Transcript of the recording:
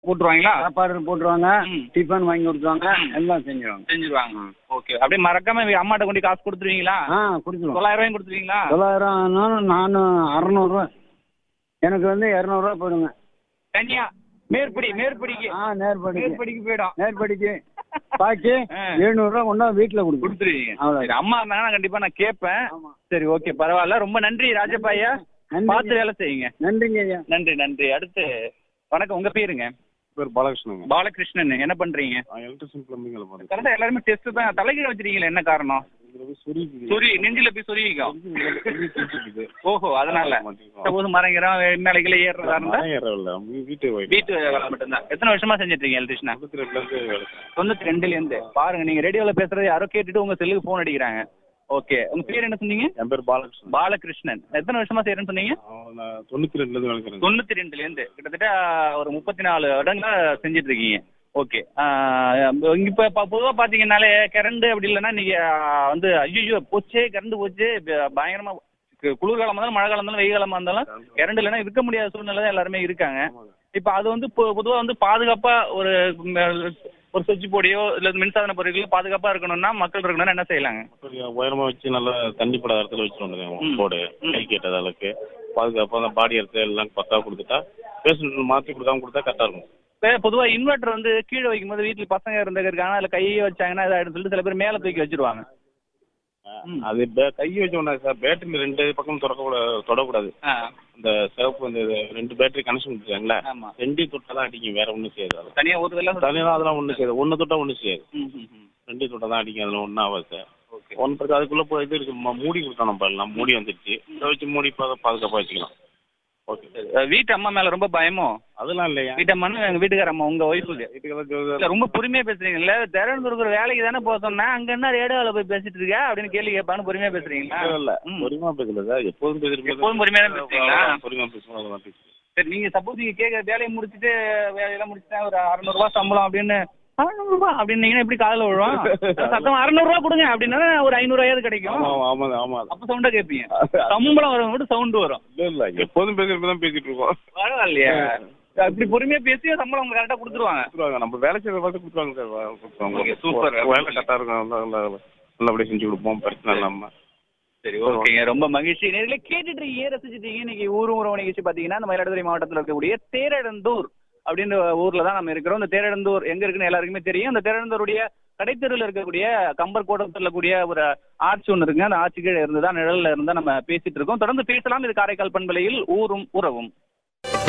போட்டுருவாங்களா சாப்பாடு போட்டுருவாங்க ம். டிஃபன் வாங்கி கொடுத்துருவாங்க ம். எல்லாம் செஞ்சுருவாங்க செஞ்சிருவாங்க ஓகே அப்படியே மறக்காம இவ அம்மாட்ட கொண்டு காசு கொடுத்துருவீங்களா ஆ கொடுத்துருவோம் தொள்ளாயிரம் ரூபாயும் கொடுத்துருவீங்களா தொள்ளாயிரம் நான் அறநூறுவா எனக்கு வந்து இரநூறுவா போடுங்க தனியா மேற்படி மேற்படிக்கு ஆ நேர்படிக்கு மேற்படிக்கு போயிடும் நேர்படிக்கு பாக்கி ஆ. எழுநூறுவா கொண்டா வீட்டில் கொடுக்கும் கொடுத்துருவீங்க அவ்வளவு. சரி அம்மா இருந்தாங்கன்னா கண்டிப்பா நான் கேட்பேன் ஆமா. சரி ஓகே பரவாயில்ல ரொம்ப நன்றி ராஜப்பா ஐயா நன்றி. பார்த்து வேலை செய்யுங்க நன்றிங்க ஐயா நன்றி நன்றி அடுத்து வணக்கம் உங்க பேருங்க பேர் பாலகிருஷ்ணங்க பாலகிருஷ்ணன் என்ன பண்றீங்க எலக்ட்ரிஷியன் பிளம்பிங்ல போறேன் கரெக்டா எல்லாருமே டெஸ்ட் தான் தலைகீழ வச்சிருக்கீங்களா என்ன காரணம் சொறி நெஞ்சில போய் சொருவிக்கும் ஓஹோ அதனால சப்போஸ் மரங்கிறோம் மேலைகளை ஏறுறதா இருந்தா வீட்டு வீட்டு வேலை மட்டும்தான் எத்தனை வருஷமா செஞ்சுட்டு இருக்கீங்க எலக்ட்ரிஷனா முப்பத்தி ரெண்டுல இருந்து வேலை செய்றேன். தொண்ணூத்தி ரெண்டுல இருந்து பாருங்க நீங்க ரேடியோல பேசுறது யாரோ கேட்டுட்டு உங்க செல்லுக்கு போன் அடிக்கிறாங்க ஓகே உங்க பேர் என்ன சொன்னீங்க என் பேர் பாலகிருஷ்ணன் பாலகிருஷ்ணன் எத்தனை வருஷமா செய்யறேன்னு சொன்னீங்க அவன் நான் தொண்ணூத்தி ரெண்டுல இருந்து வேலை செய்றேன் தொண்ணூத்தி ரெண்டுல இருந்து கிட்டத்தட்ட ஒரு முப்பத்தி நாலு வருடங்களா செஞ்சுட்டு இருக்கீங்க ஓகே இப்ப ப- பொதுவா பாத்தீங்கன்னாலே கரண்ட் அப்படி இல்லைன்னா நீங்க வந்து ஐயோ போச்சே கரண்ட் போச்சு ப- பயங்கரமா கு- குளிர்காலமா இருந்தாலும் மழை காலம் இருந்தாலும் வெயில் காலமா இருந்தாலும் கரண்ட் இல்லைன்னா இருக்க முடியாத சூழ்நிலை தான் எல்லாருமே இருக்காங்க இப்ப அது வந்து பொ- பொதுவா வந்து பாதுகாப்பா ஒரு ம், ஒரு சுவிட்ச் போர்டையோ இல்ல மின்சாதன பொருட்களோ பாதுகாப்பா இருக்கணும்னா மக்கள் இருக்கணும்னா என்ன செய்யலாங்க கொஞ்சம் உயரமா வச்சு நல்லா தண்ணி படாத இடத்துல வச்சு வந்துருக்கேன் ம். போர்டு ம். கை கேட்டது அளவுக்கு பாதுகாப்பா அந்த பாடி இடத்துல எல்லாம் பத்தா கொடுத்துட்டா பேஷண்ட் மாற்றி கொடுக்காம கொடுத்தா கரெக்டா இருக்கும் இப்ப பொதுவா இன்வெர்டர் வந்து கீழே வைக்கும்போது வீட்டுல பசங்க இருந்திருக்காங்க அதுல கையை வச்சாங்கன்னா இதாயிடும் சொல்லிட்டு சில பேர் மேல தூக்கி வச்சிருவாங்க ம். அது பே- கை வச்ச உடனே சார் பேட்டரி ரெண்டு பக்கம் தொடக்கூடாது தொடக்கூடாது ஆ, இந்த சிவப்பு இந்த இது ரெண்டு பேட்டரி கனெக்ஷன் கொடுத்துருக்காங்களே ஆமா ரெண்டையும் தொட்டா தான் அடிக்கும் வேற ஒன்றும் செய்யாது அதெல்லாம் தனியா ஒரு வெள்ள தனியாக அதெல்லாம் ஒன்றும் செய்யாது ஒன்று தொட்டா ஒன்றும் செய்யாது ம், ம், ம். ரெண்டு தொட்டா தான் அடிக்கும் அதில் ஒன்றும் ஆகாது சார் ஓகே ஒன் பிரச்சனை அதுக்குள்ள போய் இது இருக்கு ம- மூடி கொடுத்தோம் நம்ம எல்லாம் மூடி வந்துருச்சு இதை வச்சு மூடி பா- பாதுகாப்பா வச்சுக்கலாம் ஓகே அஹ் வீட்டு அம்மா மேல ரொம்ப பயமோ அதெல்லாம் இல்லையா வீட்டு அம்மான்னு எங்க வீட்டுக்கார அம்மா உங்க ஒய்ஃபுக்கு வீட்டுக்கெல்லாம் ஜோதி- இல்ல ரொம்ப பொறுமையா பேசுறீங்கல்ல திறந்துருக்குற வேலைக்கு தானே போக சொன்னா அங்க என்ன ரேடியோல போய் பேசிட்டு இருக்க அப்படின்னு கேள்வி கேட்பான்னு பொறுமையா பேசுறீங்களா இல்ல, இல்ல ம். பொறுமையா பேசல சார் எப்போதும் பேசுறீங்க எப்போதும் பொறுமையா தான் பேசுறீங்களா? பொறுமையா பேசுவோம் அதெல்லாம் பேசுவோம் சரி நீங்க சப்போஸ் நீங்க கேட்க வேலையை முடிச்சுட்டு வேலையெல்லாம் முடிச்சுட்டா ஒரு அறுநூறு ரூபாய் சம்பளம் அப்படின்னு அறுநூறு ரூபாய் அப்படின்னீங்கன்னா எப்படி காதுல விழும் சத்தம் அறுநூறு ரூபாய் கொடுங்க அப்படின்னா ஒரு ஐநூறு ரூபாயாவது கிடைக்கும் ஆமா ஆமா ஆமா அப்ப சவுண்டா கேட்பீங்க சம்பளம் வரும் மட்டும் சவுண்ட் வரும் இல்ல இல்ல எப்போதும் பேசுறப்ப தான் பேசிட்டு இருக்கோம் பரவாயில்லையா இப்படி பொறுமையா பேசி சம்பளம் உங்களுக்கு கரெக்டா கொடுத்துருவாங்க கொடுத்துருவாங்க நம்ம வேலை செய்யறத பார்த்து கொடுத்துருவாங்க சார் வா- கொடுத்துருவாங்க Okay, super. வேலை கரெக்டா இருக்கும் நல்லா நல்லா நல்லபடியா செஞ்சு கொடுப்போம் பிரச்சனை இல்லாம சரி ஓகேங்க ரொம்ப மகிழ்ச்சி நேரில் கேட்டுட்டு இருக்கீங்க ரசிச்சுட்டீங்க இன்னைக்கு ஊரும் உறவு நிகழ்ச்சி பாத்தீங்கன்னா இந்த மயிலாடுதுறை மாவட்டத்தில் இருக்கக்கூடிய தேரடந்தூர் அப்படின்ற ஊர்ல தான் நம்ம இருக்கிறோம் இந்த தேரடந்தூர் எங்க இருக்குன்னு எல்லாருக்குமே தெரியும் இந்த தேரடந்தூருடைய கடைத்தெருவில் இருக்கக்கூடிய கம்பர் கோட்டத்தில் இருக்கக்கூடிய ஒரு ஆட்சி ஒன்று இருக்குங்க அந்த ஆட்சி கீழே இருந்து தான் நிழல்ல இருந்தா நம்ம பேசிட்டு இருக்கோம் தொடர்ந்து பேசலாம் இது காரைக்கால் பண்பலையில் ஊரும் உறவும்